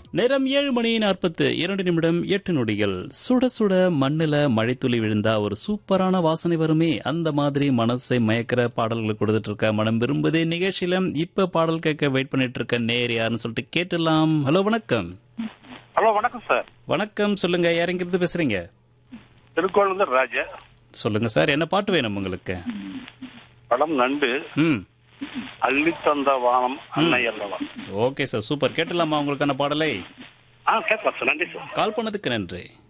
நேரம் ஏழு மணி நாற்பத்து இரண்டு நிமிடம் எட்டு நொடிகள் சுட சுட மண்ணுல மழைத்துளி விழுந்தா ஒரு சூப்பரான வாசனை வருமே அந்த மாதிரி மனசை மயக்கிற பாடல்கள் கொடுத்துட்டு இருக்க மனம் விரும்புதே நிகழ்ச்சியில இப்ப பாடல் கேட்க வெயிட் பண்ணிட்டு இருக்க நேர் யாருன்னு சொல்லிட்டு கேட்டுலாம் ஹலோ வணக்கம் ஹலோ வணக்கம் சார் வணக்கம் சொல்லுங்க யாருங்கிறது பேசுறீங்க திருக்கோளூர் ராஜா சொல்லுங்க சார் என்ன பாட்டு வேணும் உங்களுக்கு படம் நண்டு ம் அள்ளி தந்த வானம் அன்னை அல்லவா ஓகே சார் சூப்பர் கேட்டலாமா உங்களுக்கான பாடலை ஆ கேட்கலாம் சார் நன்றி சார் கால் பண்ணதுக்கு நன்றி